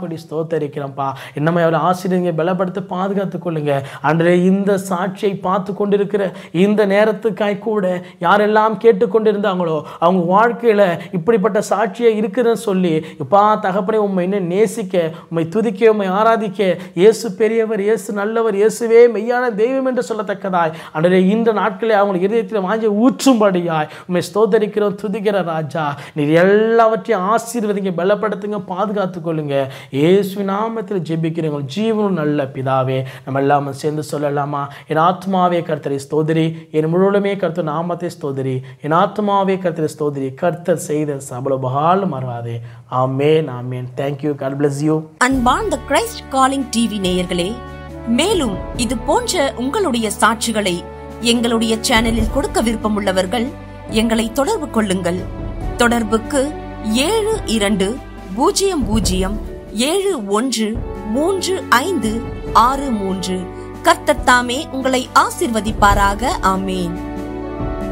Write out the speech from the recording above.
கொடி ஸ்தோத்தரிக்கிறோம்ப்பா இன்னமே அவளை ஆசிரியங்க பலப்படுத்தி பாதுகாத்துக் கொள்ளுங்க அன்றே இந்த சாட்சியை பார்த்து கொண்டிருக்கிற இந்த நேரத்துக்காய் கூட யாரெல்லாம் கேட்டுக்கொண்டிருந்தாங்களோ அவங்க வாழ்க்கையில் இப்படிப்பட்ட சாட்சியை இருக்குதுன்னு சொல்லி இப்பா தகப்பனை உண்மை இன்னும் நேசிக்க உண்மை துதிக்க உண்மை ஆராதிக்க இயேசு பெரியவர் இயேசு நல்லவர் இயேசுவே மெய்யான தெய்வம் என்று சொல்லத்தக்கதாய் அன்றே இந்த நாட்களில் அவங்க இதயத்தில் வாங்கி ஊற்றும்படியாய் உண்மை ஸ்தோத்தரிக்கிறோம் துதிக்கிற ராஜா நீர் எல்லாவற்றையும் ஆசீர்வதிங்க பலப்படுத்துங்க பாதுகாத்துக் கொள்ளுங்க இயேசு நாமத்தில் ஜெபிக்கிறவங்க ஜீவனும் நல்ல பிதாவே நம்ம எல்லாமே சேர்ந்து சொல்லலாமா என் ஆத்மாவே கர்த்தரை ஸ்தோதிரி என் முழுவதுமே கர்த்தர் நாமத்தை ஸ்தோதிரி என் ஆத்மாவே கர்த்தரை ஸ்தோதிரி கர்த்தர் செய்த சபல பகாலும் மறவாதே ஆமேன் ஆமேன் தேங்க்யூ காட் bless யூ அன்பார்ந்த கிரைஸ்ட் காலிங் டிவி நேயர்களே மேலும் இது போன்ற உங்களுடைய சாட்சிகளை எங்களுடைய சேனலில் கொடுக்க விருப்பமுள்ளவர்கள் எங்களை தொடர்பு கொள்ளுங்கள் தொடர்புக்கு ஏழு இரண்டு பூஜ்ஜியம் பூஜ்ஜியம் ஏழு ஒன்று மூன்று ஐந்து ஆறு மூன்று கர்த்தர் தாமே உங்களை ஆசிர்வதிப்பாராக ஆமேன்